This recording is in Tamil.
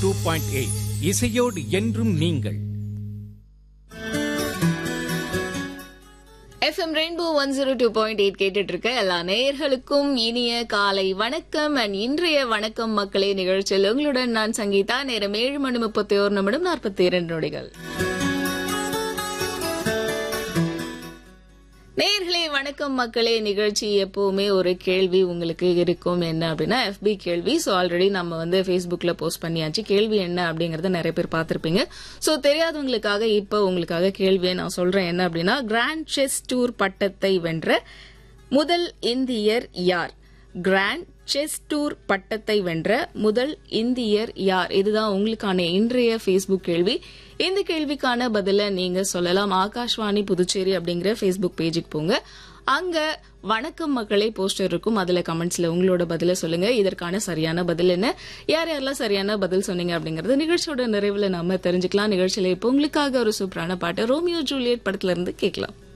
டூ பாயிண்ட் எயிட் இசையோடு என்றும் நீங்கள் FM rainbow one zero two point eight கேட்டுட்டு இருக்க எல்லா நேயர்களுக்கும் இனிய காலை வணக்கம் அண்ட் இன்றைய வணக்கம் மக்களே நிகழ்ச்சியில் உங்களுடன் நான் சங்கீதா நேரம் ஏழு மணி முப்பத்தி ஓரு நிமிடம் நாற்பத்தி இரண்டு நொடிகள் நேயர்களே வணக்கம் மக்களே நிகழ்ச்சி எப்பவுமே ஒரு கேள்வி உங்களுக்கு இருக்கும் என்ன அப்படின்னா எஃபி கேள்வி ஸோ ஆல்ரெடி நம்ம வந்து ஃபேஸ்புக்ல போஸ்ட் பண்ணியாச்சு கேள்வி என்ன அப்படிங்கறத நிறைய பேர் பார்த்திருப்பீங்க ஸோ தெரியாதவங்களுக்காக இப்போ உங்களுக்காக கேள்வியை நான் சொல்றேன் என்ன அப்படின்னா கிராண்ட் செஸ் டூர் பட்டத்தை வென்ற முதல் இந்தியர் யார் கிராண்ட் செஸ் டூர் பட்டத்தை வென்ற முதல் இந்தியர் யார் இதுதான் உங்களுக்கான இன்றைய ஃபேஸ்புக் கேள்வி இந்த கேள்விக்கான பதில நீங்க சொல்லலாம் ஆகாஷ்வாணி புதுச்சேரி அப்படிங்கிற ஃபேஸ்புக் பேஜுக்கு போங்க அங்க வணக்கம் மக்களே போஸ்டர் இருக்கும் அதுல கமெண்ட்ஸ்ல உங்களோட பதில சொல்லுங்க இதற்கான சரியான பதில் என்ன யார் யாரெல்லாம் சரியான பதில் சொன்னீங்க அப்படிங்கறது நிகழ்ச்சியோட நிறைவுல நாம தெரிஞ்சுக்கலாம் நிகழ்ச்சியில இப்போ உங்களுக்காக ஒரு சூப்பரான பாட்டு ரோமியோ ஜூலியட் படத்துல இருந்து கேட்கலாம்